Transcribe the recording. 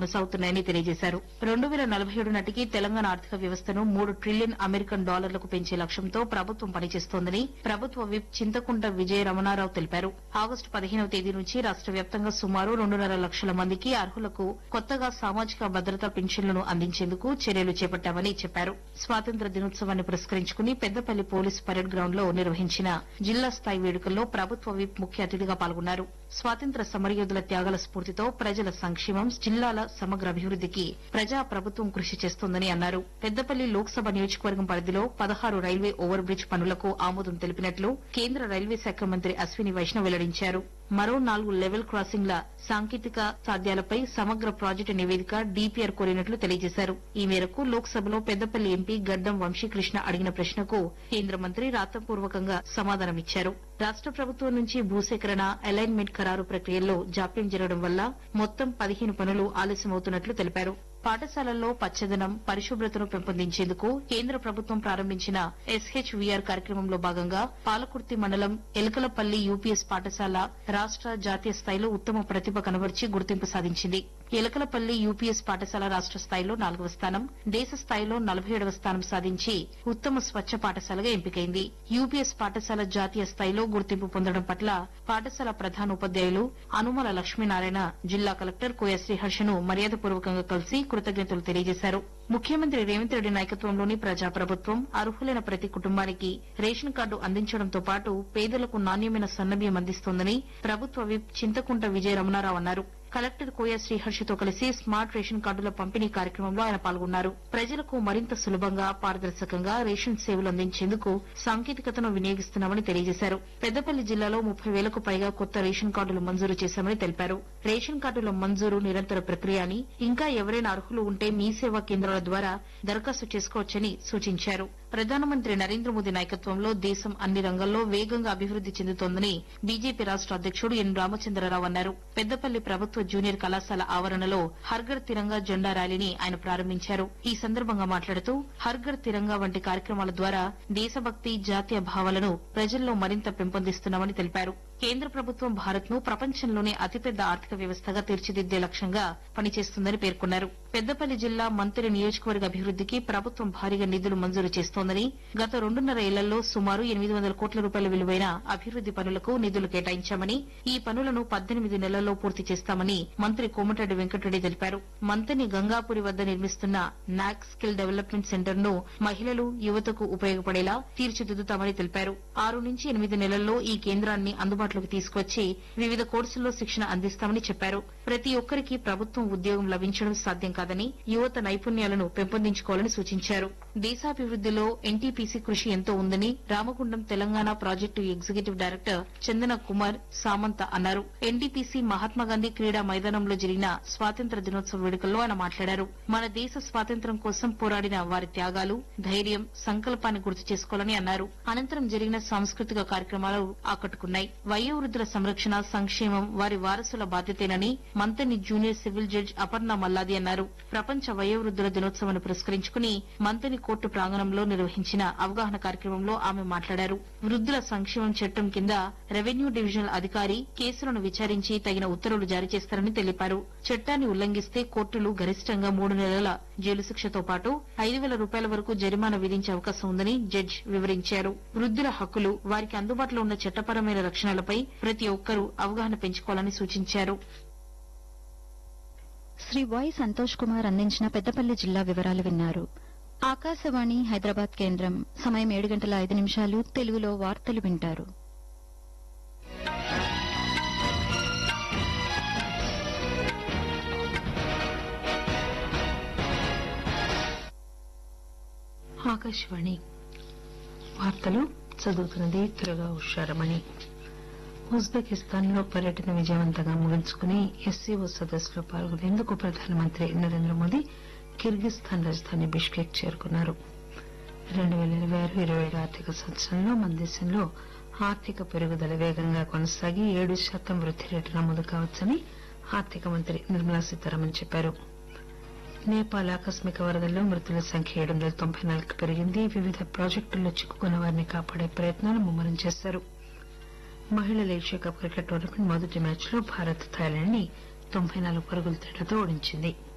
కొనసాగుతున్నాయని తెలియజేశారు రెండు వేల నలభై ఏడు నాటికి తెలంగాణ ఆర్థిక వ్యవస్థను మూడు ట్రిలియన్ అమెరికన్ డాలర్లకు పెంచే లక్ష్యంతో ప్రభుత్వం పనిచేస్తోందని ప్రభుత్వ విప్ చింతకుంట విజయ రమణారావు తెలిపారు ఆగస్టు పదిహేనవ తేదీ నుంచి రాష్ట వ్యాప్తంగా సుమారు రెండున్నర లక్షల మందికి అర్హులకు కొత్తగా సామాజిక భద్రతా పింఛన్లను అందించేందుకు చర్యలు చేపట్టామని చెప్పారు స్వాతంత్ర దినోత్సవాన్ని పురస్కరించుకుని పెద్దపల్లి పోలీస్ పరేడ్ గ్రౌండ్ లో నిర్వహించిన జిల్లా స్థాయి వేడుకల్లో ప్రభుత్వ విప్ ముఖ్య అతిథిగా పాల్గొన్నారు స్వాతంత్ర సమరయోధుల త్యాగాల స్ఫూర్తితో ప్రజల సంక్షేమం జిల్లాల సమగ్ర అభివృద్దికి ప్రజా ప్రభుత్వం కృషి చేస్తోందని అన్నారు పెద్దపల్లి లోక్సభ నియోజకవర్గం పరిధిలో పదహారు రైల్వే ఓవర్ బ్రిడ్జ్ పనులకు ఆమోదం తెలిపినట్లు కేంద్ర రైల్వే శాఖ మంత్రి అశ్విని వైష్ణవ్ వెల్లడించారు మరో నాలుగు లెవెల్ క్రాసింగ్ల సాంకేతిక సాధ్యాలపై సమగ్ర ప్రాజెక్టు నివేదిక డీపీఆర్ కోరినట్లు తెలియజేశారు ఈ మేరకు లోక్సభలో పెద్దపల్లి ఎంపీ గడ్డం వంశీకృష్ణ అడిగిన ప్రశ్నకు కేంద్ర మంత్రి రాతపూర్వకంగా సమాధానమిచ్చారు రాష్ట ప్రభుత్వం నుంచి భూసేకరణ అలైన్మెంట్ ఖరారు ప్రక్రియల్లో జాప్యం జరగడం వల్ల మొత్తం పదిహేను పనులు ఆలస్యమవుతున్నట్లు తెలిపారు పాఠశాలల్లో పచ్చదనం పరిశుభ్రతను పెంపొందించేందుకు కేంద్ర ప్రభుత్వం ప్రారంభించిన ఎస్హెచ్వీఆర్ కార్యక్రమంలో భాగంగా పాలకుర్తి మండలం ఎలకలపల్లి యూపీఎస్ పాఠశాల రాష్ట జాతీయ స్థాయిలో ఉత్తమ ప్రతిభ కనబర్చి గుర్తింపు సాధించింది ఎలకలపల్లి యూపీఎస్ పాఠశాల రాష్ట స్థాయిలో నాలుగవ స్థానం దేశ స్థాయిలో నలభై ఏడవ స్థానం సాధించి ఉత్తమ స్వచ్ఛ పాఠశాలగా ఎంపికైంది యూపీఎస్ పాఠశాల జాతీయ స్థాయిలో గుర్తింపు పొందడం పట్ల పాఠశాల ప్రధాన ఉపాధ్యాయులు అనుమల లక్ష్మీనారాయణ జిల్లా కలెక్టర్ కోయ శ్రీహర్షను మర్యాదపూర్వకంగా కలిసి కృతజ్ఞతలు తెలియజేశారు ముఖ్యమంత్రి రేవంత్ రెడ్డి నాయకత్వంలోని ప్రజాప్రభుత్వం అర్హులైన ప్రతి కుటుంబానికి రేషన్ కార్డు అందించడంతో పాటు పేదలకు నాణ్యమైన సన్నబియ్యం అందిస్తోందని ప్రభుత్వ విప్ చింతకుంట విజయ రమణారావు అన్నారు కలెక్టర్ కోయ శ్రీహర్షితో కలిసి స్మార్ట్ రేషన్ కార్డుల పంపిణీ కార్యక్రమంలో ఆయన పాల్గొన్నారు ప్రజలకు మరింత సులభంగా పారదర్శకంగా రేషన్ సేవలు అందించేందుకు సాంకేతికతను వినియోగిస్తున్నామని తెలియజేశారు పెద్దపల్లి జిల్లాలో ముప్పై వేలకు పైగా కొత్త రేషన్ కార్డులు మంజూరు చేశామని తెలిపారు రేషన్ కార్డుల మంజూరు నిరంతర ప్రక్రియ అని ఇంకా ఎవరైనా అర్హులు ఉంటే మీ సేవా కేంద్రాల ద్వారా దరఖాస్తు చేసుకోవచ్చని సూచించారు ప్రధానమంత్రి నరేంద్ర మోదీ నాయకత్వంలో దేశం అన్ని రంగాల్లో వేగంగా అభివృద్ది చెందుతోందని బీజేపీ రాష్ట అధ్యకుడు ఎన్ రామచంద్రరావు అన్నారు పెద్దపల్లి ప్రభుత్వ జూనియర్ కళాశాల ఆవరణలో హర్ఘర్ తిరంగా జెండా ర్యాలీని ఆయన ప్రారంభించారు ఈ సందర్భంగా మాట్లాడుతూ హర్ఘర్ తిరంగా వంటి కార్యక్రమాల ద్వారా దేశభక్తి జాతీయ భావాలను ప్రజల్లో మరింత పెంపొందిస్తున్నామని తెలిపారు కేంద్ర ప్రభుత్వం భారత్ ను ప్రపంచంలోనే అతిపెద్ద ఆర్థిక వ్యవస్థగా తీర్చిదిద్దే లక్ష్యంగా పనిచేస్తుందని పేర్కొన్నారు పెద్దపల్లి జిల్లా మంత్రి నియోజకవర్గ అభివృద్దికి ప్రభుత్వం భారీగా నిధులు మంజూరు చేస్తోందని గత రెండున్నర ఏళ్లలో సుమారు ఎనిమిది వందల కోట్ల రూపాయల విలువైన అభివృద్ది పనులకు నిధులు కేటాయించామని ఈ పనులను పద్దెనిమిది నెలల్లో పూర్తి చేస్తామని మంత్రి కోమటిరెడ్డి వెంకటరెడ్డి తెలిపారు మంతని గంగాపురి వద్ద నిర్మిస్తున్న నాక్ స్కిల్ డెవలప్మెంట్ సెంటర్ ను మహిళలు యువతకు ఉపయోగపడేలా తీర్చిదిద్దుతామని తెలిపారు ఆరు నుంచి ఎనిమిది నెలల్లో ఈ కేంద్రాన్ని అందుబాటులోకి తీసుకొచ్చి వివిధ కోర్సుల్లో శిక్షణ అందిస్తామని చెప్పారు ప్రతి ఒక్కరికి ప్రభుత్వం ఉద్యోగం లభించడం సాధ్యం కాదని యువత నైపుణ్యాలను పెంపొందించుకోవాలని సూచించారు దేశాభివృద్దిలో ఎన్టీపీసీ కృషి ఎంతో ఉందని Ramagundam Telangana project executive director Chandana Kumar Samanta అన్నారు ఎన్టీపీసీ మహాత్మాగాంధీ క్రీడా మైదానంలో జరిగిన స్వాతంత్ర దినోత్సవ వేడుకల్లో ఆయన మాట్లాడారు మన దేశ స్వాతంత్ర్యం కోసం పోరాడిన వారి త్యాగాలు ధైర్యం సంకల్పాన్ని గుర్తు చేసుకోవాలని అన్నారు అనంతరం జరిగిన సాంస్కృతిక కార్యక్రమాలు ఆకట్టుకున్నాయి వయోవృద్ధుల సంరక్షణ సంక్షేమం వారి వారసుల బాధ్యతేనని Manthani junior civil judge Aparna Malladi అన్నారు ప్రపంచ వయోవృద్ధుల దినోత్సవాన్ని పురస్కరించుకుని మంతని కోర్టు ప్రాంగణంలో నిర్వహించిన అవగాహన కార్యక్రమంలో ఆమె మాట్లాడారు వృద్ధుల సంక్షేమం చట్టం కింద రెవెన్యూ డివిజనల్ అధికారి కేసులను విచారించి తగిన ఉత్తర్వులు జారీ చేస్తారని తెలిపారు చట్టాన్ని ఉల్లంఘిస్తే కోర్టులు గరిష్టంగా మూడు నెలల జైలు శిక్షతో పాటు ఐదు వేల రూపాయల వరకు జరిమానా విధించే అవకాశం ఉందని జడ్జ్ వివరించారు వృద్ధుల హక్కులు వారికి అందుబాటులో ఉన్న చట్టపరమైన రక్షణలపై ప్రతి ఒక్కరూ అవగాహన పెంచుకోవాలని సూచించారు శ్రీ వై సంతోష్ కుమార్ అందించిన పెద్దపల్లి జిల్లా వివరాలు విన్నారు ఆకాశవాణి హైదరాబాద్ కేంద్రం సమయం ఏడు గంటల ఐదు నిమిషాలు తెలుగులో వార్తలు వింటారు ఆకాశవాణి వార్తలు చదువుతున్నది త్వరగా హుషారమణి ఉజ్బెకిస్తాన్ లో పర్యటన విజయవంతంగా ముగించుకుని ఎస్సీఓ సదస్సులో పాల్గొనేందుకు ప్రధానమంత్రి నరేంద్ర మోదీ కిర్గిస్థాన్ రాజధాని బిష్కెక్ చేరుకున్నారు రెండు పేల ఇరవై ఆరు ఇరవై ఏడు ఆర్థిక సంవత్సరంలో మన దేశంలో ఆర్థిక పెరుగుదల వేగంగా కొనసాగి ఏడు శాతం వృద్ది రేటు నమోదు కావచ్చని ఆర్థిక మంత్రి నిర్మలా సీతారామన్ చెప్పారు నేపాల్ ఆకస్మిక వరదల్లో మృతుల సంఖ్య ఏడు వందల తొంభై నాలుగు పెరిగింది వివిధ ప్రాజెక్టుల్లో చిక్కుకున్న వారిని కాపాడే ప్రయత్నాలు ముమ్మరం చేశారు మహిళల ఏషియా కప్ క్రికెట్ టోర్నమెంట్ మొదటి మ్యాచ్లో భారత్ థాయిలాండ్ ని తొంభై నాలుగు పరుగుల తేడాతో ఓడించింది